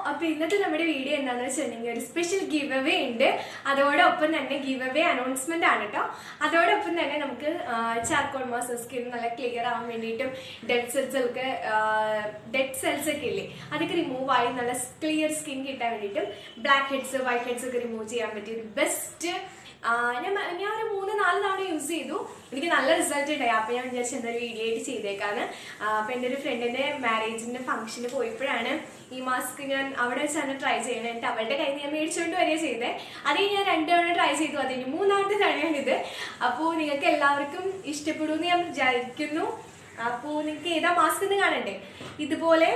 അപ്പൊ ഇന്നത്തെ നമ്മുടെ വീഡിയോ എന്താണെന്ന് വെച്ചിട്ടുണ്ടെങ്കിൽ ഒരു സ്പെഷ്യൽ ഗിവ് അവേ ഉണ്ട് അതോടൊപ്പം തന്നെ ഗിവ് അവേ അനൗൺസ്മെന്റ് ആണ് കേട്ടോ അതോടൊപ്പം തന്നെ നമുക്ക് ചാർക്കോൾ മാസ് സ്കിൻ നല്ല ക്ലിയർ ആവാൻ വേണ്ടിയിട്ടും ഡെഡ് സെൽസ് ഒക്കെ ഡെഡ് സെൽസ് ഒക്കെ ഇല്ലേ അതൊക്കെ റിമൂവ് ആയി നല്ല ക്ലിയർ സ്കിൻ കിട്ടാൻ വേണ്ടിയിട്ടും ബ്ലാക്ക് ഹെഡ്സ് വൈറ്റ് ഹെഡ്സ് ഒക്കെ റിമൂവ് ചെയ്യാൻ പറ്റിയ ഒരു ബെസ്റ്റ് ഞാൻ ഞാൻ ഒരു മൂന്ന് നാല് തവണ യൂസ് ചെയ്തു എനിക്ക് നല്ല റിസൾട്ട് ഉണ്ടായി അപ്പൊ ഞാൻ വിചാരിച്ചു എന്തൊരു വീഡിയോ ആയിട്ട് ചെയ്തേക്കാന്ന് ആ, അപ്പൊ എൻ്റെ ഒരു ഫ്രണ്ടിന്റെ മാരേജിന്റെ ഫംഗ്ഷന് പോയപ്പോഴാണ് ഈ മാസ്ക് ഞാൻ അവിടെ വെച്ചാണ് ട്രൈ ചെയ്യണത് എന്നിട്ട് അവളുടെ കയ്യിൽ നിന്ന് ഞാൻ മേടിച്ചുകൊണ്ട് വരിക ചെയ്തേ അതേ ഞാൻ രണ്ട് തവണ ട്രൈ ചെയ്തു അതിന് മൂന്നാമത്തെ തവണയാണിത് അപ്പോൾ നിങ്ങൾക്ക് എല്ലാവർക്കും ഇഷ്ടപ്പെടുമെന്ന് ഞാൻ വിചാരിക്കുന്നു അപ്പോൾ നിങ്ങൾക്ക് ഏതാ മാസ്ക് എന്ന് കാണണ്ടേ ഇതുപോലെ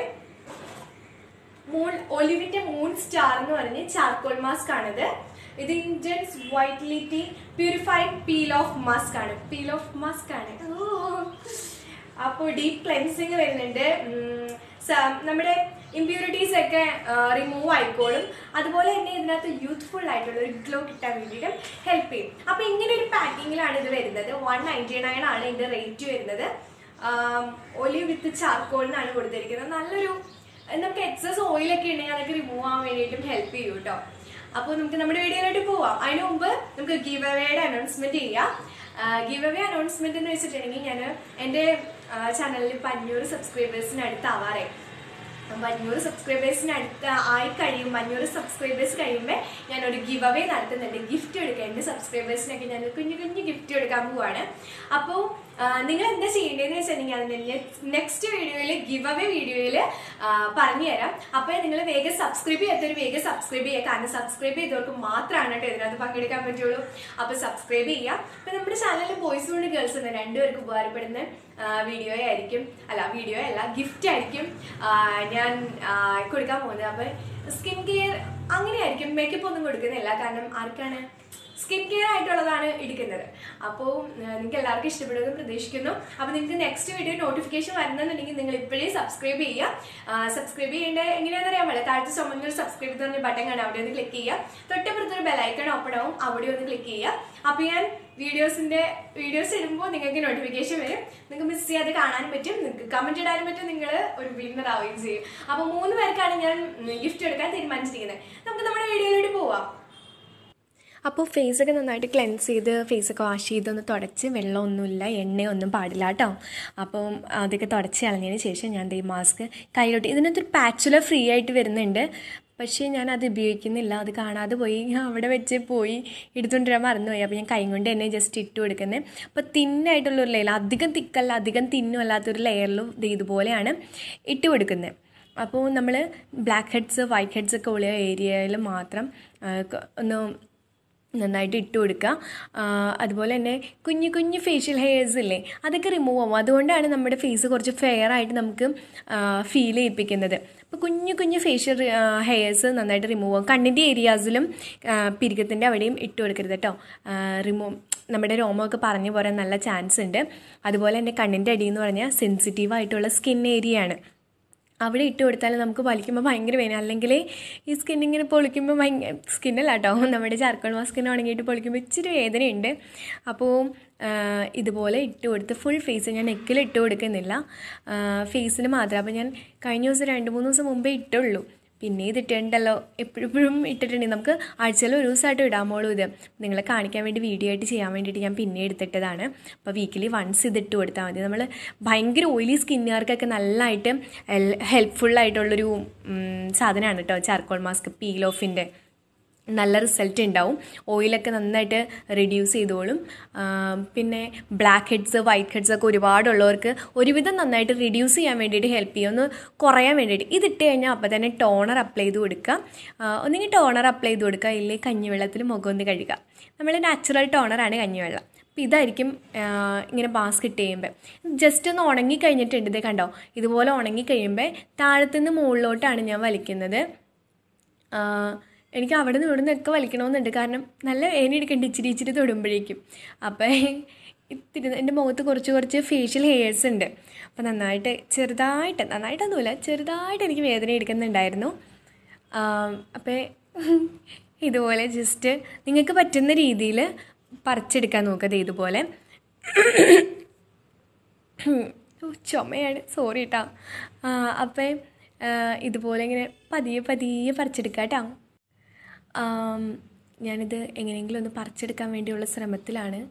മൂൺ ഒലിവിന്റെ മൂൺ സ്റ്റാർ എന്ന് പറഞ്ഞ് ചാർക്കോൾ മാസ്ക് ആണിത് ഇത് ഇൻജൻസ് vitality purified peel off mask ആണ് പീൽ ഓഫ് മാസ്ക് ആണ് അപ്പോൾ ഡീപ്പ് ക്ലെൻസിങ് വരുന്നുണ്ട് ഉം, സ- നമ്മുടെ ഇമ്പ്യൂരിറ്റീസ് ഒക്കെ റിമൂവ് ആയിക്കോളും അതുപോലെ തന്നെ ഇതിനകത്ത് യൂത്ത്ഫുൾ ആയിട്ടുള്ള ഒരു ഗ്ലോ കിട്ടാൻ വേണ്ടിയിട്ടും ഹെൽപ്പ് ചെയ്യും അപ്പോൾ ഇങ്ങനെ ഒരു പാക്കിങ്ങിലാണ് ഇത് വരുന്നത് വൺ നയൻറ്റി നയൻ ആണ് ഇതിന്റെ റേറ്റ് വരുന്നത് ഒലി വിത്ത് ചാർക്കോൾ എന്നാണ് കൊടുത്തിരിക്കുന്നത് നല്ലൊരു നമുക്ക് എക്സസ് ഓയിലൊക്കെ ഉണ്ടെങ്കിൽ അതൊക്കെ റിമൂവ് ആവാൻ വേണ്ടിയിട്ടും ഹെൽപ്പ് ചെയ്യും കേട്ടോ അപ്പോൾ നമുക്ക് നമ്മുടെ വീഡിയോയിലോട്ട് പോവാം അതിന് മുമ്പ് നമുക്ക് ഗീവ് അവേയുടെ അനൗൺസ്മെന്റ് ചെയ്യാം ഗീവ് അവേ അനൗൺസ്മെന്റ് എന്ന് വെച്ചിട്ടുണ്ടെങ്കിൽ ഞാൻ എൻ്റെ ചാനലിൽ ഇപ്പം അഞ്ഞൂറ് സബ്സ്ക്രൈബേഴ്സിന് അടുത്താവാറേ അപ്പം അഞ്ഞൂറ് സബ്സ്ക്രൈബേഴ്സിന് അടുത്ത് ആയി കഴിയുമ്പോൾ അഞ്ഞൂറ് സബ്സ്ക്രൈബേഴ്സ് കഴിയുമ്പോൾ ഞാൻ ഒരു ഗിവ് അവേ നടത്തുന്നുണ്ട് ഗിഫ്റ്റ് കൊടുക്കുക എൻ്റെ സബ്സ്ക്രൈബേഴ്സിനൊക്കെ ഞാൻ കുഞ്ഞു കുഞ്ഞു ഗിഫ്റ്റ് കൊടുക്കാൻ പോവാണ് അപ്പോൾ നിങ്ങൾ എന്താ ചെയ്യേണ്ടതെന്ന് വെച്ചിട്ടുണ്ടെങ്കിൽ അതിൻ്റെ നെക്സ്റ്റ് വീഡിയോയിൽ ഗിവ് അവേ വീഡിയോയിൽ പറഞ്ഞുതരാം അപ്പോൾ നിങ്ങൾ വേഗം സബ്സ്ക്രൈബ് ചെയ്യാത്തൊരു വേഗം സബ്സ്ക്രൈബ് ചെയ്യുക കാരണം സബ്സ്ക്രൈബ് ചെയ്തവർക്ക് മാത്രമാണ് കേട്ടോ ഇതിനകത്ത് പങ്കെടുക്കാൻ പറ്റുള്ളൂ അപ്പോൾ സബ്സ്ക്രൈബ് ചെയ്യുക അപ്പോൾ നമ്മുടെ ചാനലിൽ ബോയ്സും ഉണ്ട് ഗേൾസ് ഉണ്ട് രണ്ടുപേർക്ക് ഉപകാരപ്പെടുന്ന വീഡിയോ ആയിരിക്കും അല്ല വീഡിയോ അല്ല ഗിഫ്റ്റ് ആയിരിക്കും ആ, ഞാൻ ആ, കൊടുക്കാൻ പോകുന്നത് അപ്പൊ സ്കിൻ കെയർ അങ്ങനെയായിരിക്കും മേക്കപ്പ് ഒന്നും കൊടുക്കുന്നില്ല കാരണം ആർക്കാണ് സ്കിൻ കെയർ ആയിട്ടുള്ളതാണ് എടുക്കുന്നത് അപ്പോൾ നിങ്ങൾക്ക് എല്ലാവർക്കും ഇഷ്ടപ്പെടുമെന്ന് പ്രതീക്ഷിക്കുന്നു അപ്പോൾ നിങ്ങൾക്ക് നെക്സ്റ്റ് വീഡിയോ നോട്ടിഫിക്കേഷൻ വരുന്നുണ്ടെങ്കിൽ നിങ്ങൾ ഇപ്പോഴേ സബ്സ്ക്രൈബ് ചെയ്യുക സബ്സ്ക്രൈബ് ചെയ്യേണ്ട എങ്ങനെയാണെന്ന് അറിയാൻ പാടില്ല താഴത്തെ ചുമന്ന ഒരു സബ്സ്ക്രൈബ് എന്ന് ബട്ടൺ കാണാം അവിടെ ഒന്ന് ക്ലിക്ക് ചെയ്യുക തൊട്ടപ്പുറത്തൊരു ബെലൈക്കൺ ഓപ്പൺ ആവും അവിടെ ഒന്ന് ക്ലിക്ക് ചെയ്യുക അപ്പോൾ ഞാൻ വീഡിയോസിന്റെ വീഡിയോസ് ഇടുമ്പോൾ നിങ്ങൾക്ക് നോട്ടിഫിക്കേഷൻ വരും നിങ്ങൾക്ക് മിസ് ചെയ്യാതെ കാണാനും പറ്റും നിങ്ങൾക്ക് കമന്റ് ഇടാനും പറ്റും നിങ്ങൾ ഒരു വിന്നർ ആവുകയും ചെയ്യും അപ്പോൾ മൂന്ന് പേർക്കാണ് ഞാൻ ഗിഫ്റ്റ് എടുക്കാൻ തീരുമാനിച്ചിരിക്കുന്നത് നമുക്ക് നമ്മുടെ വീഡിയോയിലോട്ട് പോവാം അപ്പോൾ ഫേസൊക്കെ നന്നായിട്ട് ക്ലെൻസ് ചെയ്ത് ഫേസൊക്കെ വാഷ് ചെയ്തൊന്ന് തുടച്ച് വെള്ളമൊന്നുമില്ല എണ്ണയൊന്നും പാടില്ല കേട്ടോ അപ്പം അതൊക്കെ തുടച്ച് കളഞ്ഞതിന് ശേഷം ഞാൻ ദേ മാസ്ക് കയ്യിലോട്ട് ഇതിനകത്തൊരു പാച്ചുലർ ഫ്രീ ആയിട്ട് വരുന്നുണ്ട് പക്ഷേ ഞാൻ അത് ഉപയോഗിക്കുന്നില്ല അത് കാണാതെ പോയി ഞാൻ അവിടെ വെച്ച് പോയി എടുത്തുകൊണ്ടിരാൻ മറന്നുപോയി അപ്പോൾ ഞാൻ കൈ കൊണ്ട് തന്നെ ജസ്റ്റ് ഇട്ട് കൊടുക്കുന്നത് അപ്പോൾ തിന്നായിട്ടുള്ള ഒരു ലെയർ അധികം തിക്കല്ല അധികം തിന്നും അല്ലാത്തൊരു ലെയറിലും ഇത് ഇതുപോലെയാണ് ഇട്ട് കൊടുക്കുന്നത് അപ്പോൾ നമ്മൾ ബ്ലാക്ക് ഹെഡ്സ് വൈറ്റ് ഹെഡ്സ് ഒക്കെ ഉള്ള ഏരിയയിൽ മാത്രം ആ, ക- ഒന്ന് നന്നായിട്ട് ഇട്ട് കൊടുക്കുക ആ, അതുപോലെ തന്നെ കുഞ്ഞു കുഞ്ഞു ഫേഷ്യൽ ഹെയർസ് ഇല്ലേ അതൊക്കെ റിമൂവ് ആവും അതുകൊണ്ടാണ് നമ്മുടെ ഫേസ് കുറച്ച് ഫെയർ ആയിട്ട് നമുക്ക് ഫീൽ ചെയ്യിപ്പിക്കുന്നത് അപ്പോൾ കുഞ്ഞു കുഞ്ഞു ഫേഷ്യൽ ഹെയർസ് നന്നായിട്ട് റിമൂവ് ആവും കണ്ണിൻ്റെ ഏരിയാസിലും പിരികത്തിൻ്റെ അവിടെയും ഇട്ട് കൊടുക്കരുത് കേട്ടോ റിമൂവ് നമ്മുടെ രോമമൊക്കെ പറഞ്ഞു പോരാൻ നല്ല ചാൻസ് ഉണ്ട് അതുപോലെ തന്നെ കണ്ണിൻ്റെ അടി എന്ന് പറഞ്ഞാൽ സെൻസിറ്റീവ് ആയിട്ടുള്ള സ്കിൻ ഏരിയ ആണ് അവിടെ ഇട്ട് കൊടുത്താൽ നമുക്ക് വലിക്കുമ്പോൾ ഭയങ്കര വേദന അല്ലെങ്കിൽ ഈ സ്കിൻ ഇങ്ങനെ പൊളിക്കുമ്പോൾ ഭയങ്കര സ്കിന്നല്ല കേട്ടോ നമ്മുടെ ചാർക്കോൾ മാസ്കിന് ഉണങ്ങിയിട്ട് പൊളിക്കുമ്പോൾ ഇച്ചിരി വേദനയുണ്ട് അപ്പോൾ ആ, ഇതുപോലെ ഇട്ട് കൊടുത്ത് ഫുൾ ഫേസ് ഞാൻ നെക്കിൽ ഇട്ട് കൊടുക്കുന്നില്ല ഫേസിന് മാത്രം അപ്പോൾ ഞാൻ കഴിഞ്ഞ ദിവസം രണ്ട് മൂന്ന് ദിവസം മുമ്പേ ഇട്ടുള്ളൂ പിന്നെ ഇത് ഇട്ടിട്ടുണ്ടല്ലോ എപ്പോഴും ഇട്ടിട്ടുണ്ടെങ്കിൽ നമുക്ക് ആഴ്ചയിൽ ഒരു ദിവസമായിട്ട് ഇടാമോളൂ ഇത് നിങ്ങളെ കാണിക്കാൻ വേണ്ടി വീഡിയോ ആയിട്ട് ചെയ്യാൻ വേണ്ടിയിട്ട് ഞാൻ പിന്നെ എടുത്തിട്ടതാണ് അപ്പോൾ വീക്കിലി വൺസ് ഇത് ഇട്ട് കൊടുത്താൽ മതി നമ്മൾ ഭയങ്കര ഓയിലി സ്കിന്നുകാർക്കൊക്കെ നല്ലതായിട്ട് ഹെൽപ്ഫുള്ളായിട്ടുള്ളൊരു സാധനമാണ് കേട്ടോ ചാർക്കോൾ മാസ്ക് പീൽ ഓഫിൻ്റെ നല്ല റിസൾട്ട് ഉണ്ടാവും ഓയിലൊക്കെ നന്നായിട്ട് റിഡ്യൂസ് ചെയ്തോളും ആ, പിന്നെ ബ്ലാക്ക് ഹെഡ്സ് വൈറ്റ് ഹെഡ്സ് ഒക്കെ ഒരുപാടുള്ളവർക്ക് ഒരുവിധം നന്നായിട്ട് റിഡ്യൂസ് ചെയ്യാൻ വേണ്ടിയിട്ട് ഹെൽപ്പ് ചെയ്യും ഒന്ന് കുറയാൻ വേണ്ടിയിട്ട് ഇതിട്ട് കഴിഞ്ഞാൽ അപ്പോൾ തന്നെ ടോണർ അപ്ലൈ ചെയ്ത് കൊടുക്കുക ആ, ഒന്നുകിൽ ടോണർ അപ്ലൈ ചെയ്ത് കൊടുക്കുക ഇല്ലെങ്കിൽ കഞ്ഞിവെള്ളത്തിൽ മുഖം ഒന്ന് കഴുകുക നമ്മൾ നാച്ചുറൽ ടോണറാണ് കഞ്ഞിവെള്ളം അപ്പോൾ ഇതായിരിക്കും ആ, ഇങ്ങനെ മാസ്ക് ഇട്ട് കഴിയുമ്പോൾ ജസ്റ്റ് ഒന്ന് ഉണങ്ങി കഴിഞ്ഞിട്ടുണ്ട് ഇത് കണ്ടോ ഇതുപോലെ ഉണങ്ങി കഴിയുമ്പോൾ താഴത്തുനിന്ന് മുകളിലോട്ടാണ് ഞാൻ വലിക്കുന്നത് ആ, എനിക്ക് അവിടെ നിന്ന് ഇവിടെ നിന്നൊക്കെ വലിക്കണമെന്നുണ്ട് കാരണം നല്ല വേദന എടുക്കണ്ട ഇച്ചിരി ഇച്ചിരി തൊടുമ്പോഴേക്കും അപ്പം ഇത്തിരി എൻ്റെ മുഖത്ത് കുറച്ച് കുറച്ച് ഫേഷ്യൽ ഹെയർസ് ഉണ്ട് അപ്പം നന്നായിട്ട് ചെറുതായിട്ട് നന്നായിട്ടൊന്നുമില്ല ചെറുതായിട്ട് എനിക്ക് വേദന എടുക്കുന്നുണ്ടായിരുന്നു അപ്പം ഇതുപോലെ ജസ്റ്റ് നിങ്ങൾക്ക് പറ്റുന്ന രീതിയിൽ പറിച്ചെടുക്കാൻ നോക്കുക ദേ ഇതുപോലെ ഓ, ചുമയാണ് സോറി കേട്ടോ അപ്പം ഇതുപോലെ ഇങ്ങനെ പതിയെ പതിയെ പറിച്ചെടുക്കാം കേട്ടോ ആം, ഞാനിത് എങ്ങനെയെങ്കിലും ഒന്ന് പറിച്ചെടുക്കാൻ വേണ്ടിയുള്ള ശ്രമത്തിലാണ്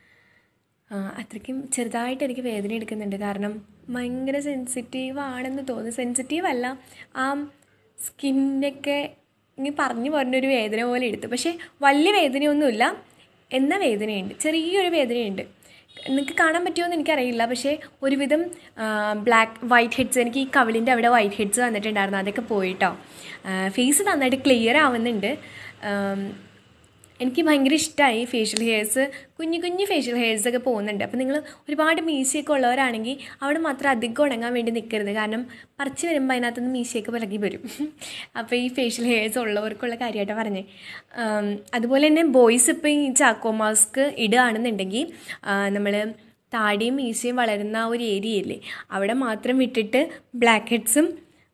ആ, അത്രയ്ക്കും ചെറുതായിട്ട് എനിക്ക് വേദന എടുക്കുന്നുണ്ട് കാരണം ഭയങ്കര സെൻസിറ്റീവ് ആണെന്ന് തോന്നുന്നു സെൻസിറ്റീവ് അല്ല ആ സ്കിന്നൊക്കെ ഇങ്ങനെ പറഞ്ഞു പറഞ്ഞൊരു വേദന പോലെ എടുത്തു പക്ഷേ വലിയ വേദനയൊന്നുമില്ല എന്ന വേദനയുണ്ട് ചെറിയൊരു വേദനയുണ്ട് നിങ്ങൾക്ക് കാണാൻ പറ്റുമോ എന്ന് എനിക്കറിയില്ല പക്ഷേ ഒരുവിധം ബ്ലാക്ക് വൈറ്റ് ഹെഡ്സ് എനിക്ക് ഈ കവിളിൻ്റെ അവിടെ വൈറ്റ് ഹെഡ്സ് വന്നിട്ടുണ്ടായിരുന്നു അതൊക്കെ പോയിട്ടോ ഫേസ് നന്നായിട്ട് ക്ലിയർ ആവുന്നുണ്ട് ആം, എനിക്ക് ഭയങ്കര ഇഷ്ടമായി ഫേഷ്യൽ ഹെയർസ് കുഞ്ഞു കുഞ്ഞു ഫേഷ്യൽ ഹെയർസ് ഒക്കെ പോകുന്നുണ്ട് അപ്പോൾ നിങ്ങൾ ഒരുപാട് മീശയൊക്കെ ഉള്ളവരാണെങ്കിൽ അവിടെ മാത്രം അധികം ഉണങ്ങാൻ വേണ്ടി നിൽക്കരുത് കാരണം പറിച്ച് വരുമ്പോൾ അതിനകത്തുനിന്ന് മീശയൊക്കെ വിലകി വരും അപ്പോൾ ഈ ഫേഷ്യൽ ഹെയർസ് ഉള്ളവർക്കുള്ള കാര്യമായിട്ടാണ് പറഞ്ഞേ ആം, അതുപോലെ തന്നെ ബോയ്സ് ഇപ്പോൾ ഈ ചാക്കോ മാസ്ക് ഇടുകയാണെന്നുണ്ടെങ്കിൽ നമ്മൾ താടിയും മീശയും വളരുന്ന ആ ഒരു ഏരിയയില്ലേ അവിടെ മാത്രം വിട്ടിട്ട് ബ്ലാക്ക് ഹെഡ്സും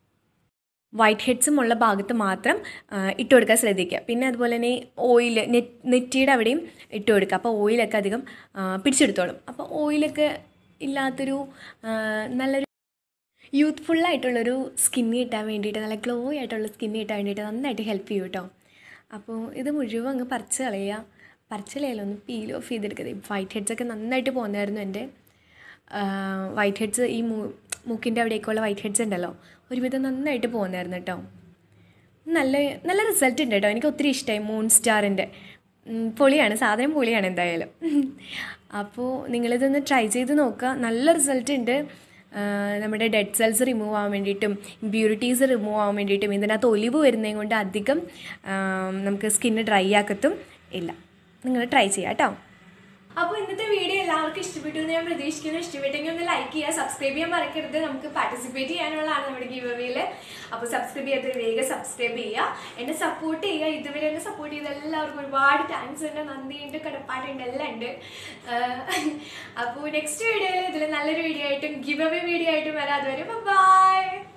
വൈറ്റ് ഹെഡ്സും ഉള്ള ഭാഗത്ത് മാത്രം ആ, ഇട്ട് കൊടുക്കാൻ ശ്രദ്ധിക്കുക പിന്നെ അതുപോലെ തന്നെ ഓയിൽ നെറ്റിയുടെ അവിടെയും ഇട്ട് കൊടുക്കുക അപ്പോൾ ഓയിലൊക്കെ അധികം ആ, പിടിച്ചെടുത്തോളും അപ്പോൾ ഓയിലൊക്കെ ഇല്ലാത്തൊരു ആ, നല്ലൊരു യൂത്ത്ഫുള്ളായിട്ടുള്ളൊരു സ്കിന്ന് കിട്ടാൻ വേണ്ടിയിട്ട് നല്ല ഗ്ലോ ആയിട്ടുള്ള സ്കിന്ന് കിട്ടാൻ വേണ്ടിയിട്ട് നന്നായിട്ട് ഹെൽപ്പ് ചെയ്യും കേട്ടോ അപ്പോൾ ഇത് മുഴുവൻ അങ്ങ് പറിച്ച് കളയുക പറിച്ച് കളയല്ലോ ഒന്ന് പീൽ ഓഫ് ചെയ്തെടുക്കുക വൈറ്റ് ഹെഡ്സൊക്കെ നന്നായിട്ട് പോകുന്നതായിരുന്നു എൻ്റെ വൈറ്റ് ഹെഡ്സ് ഈ മൂ മൂക്കിൻ്റെ അവിടേക്കുള്ള വൈറ്റ് ഹെഡ്സ് ഉണ്ടല്ലോ ഒരുവിധം നന്നായിട്ട് പോകുന്നതായിരുന്നു കേട്ടോ നല്ല നല്ല റിസൾട്ട് ഉണ്ട് കേട്ടോ എനിക്ക് ഒത്തിരി ഇഷ്ടമായി മൂൺ സ്റ്റാറിൻ്റെ പൊളിയാണ് സാധനം പൊളിയാണ് എന്തായാലും അപ്പോൾ നിങ്ങളിതൊന്ന് ട്രൈ ചെയ്ത് നോക്കുക നല്ല റിസൾട്ട് ഉണ്ട് ആ, നമ്മുടെ ഡെഡ് സെൽസ് റിമൂവ് ആവാൻ വേണ്ടിയിട്ടും ഇമ്പ്യൂരിറ്റീസ് റിമൂവ് ആവാൻ വേണ്ടിയിട്ടും ഇതിനകത്ത് ഒലിവ് വരുന്നതും കൊണ്ട് അധികം ആ, നമുക്ക് സ്കിന്ന് ഡ്രൈ ആക്കത്തും ഇല്ല നിങ്ങൾ ട്രൈ ചെയ്യാം കേട്ടോ അപ്പോൾ ഇന്നത്തെ വീഡിയോ എല്ലാവർക്കും ഇഷ്ടപ്പെട്ടു എന്ന് ഞാൻ പ്രതീക്ഷിക്കുന്നു ഇഷ്ടപ്പെട്ടെങ്കിൽ ഒന്ന് ലൈക്ക് ചെയ്യുക സബ്സ്ക്രൈബ് ചെയ്യാൻ മറക്കരുത് നമുക്ക് പാർട്ടിസിപ്പേറ്റ് ചെയ്യാനുള്ളതാണ് നമ്മുടെ ഗീവ് അവേയിൽ അപ്പോൾ സബ്സ്ക്രൈബ് ചെയ്യാത്ത വേഗം സബ്സ്ക്രൈബ് ചെയ്യുക എന്നെ സപ്പോർട്ട് ചെയ്യുക ഇതുവരെ എന്നെ സപ്പോർട്ട് ചെയ്ത എല്ലാവർക്കും ഒരുപാട് താങ്ക്സ് ഉണ്ട് നന്ദിയുണ്ട് കടപ്പാടുണ്ട് എല്ലാം ഉണ്ട് അപ്പോൾ നെക്സ്റ്റ് വീഡിയോയിൽ ഇതിൽ നല്ലൊരു വീഡിയോ ആയിട്ടും ഗിവ് അവേ വീഡിയോ ആയിട്ടും വരാതെ വരും ബൈ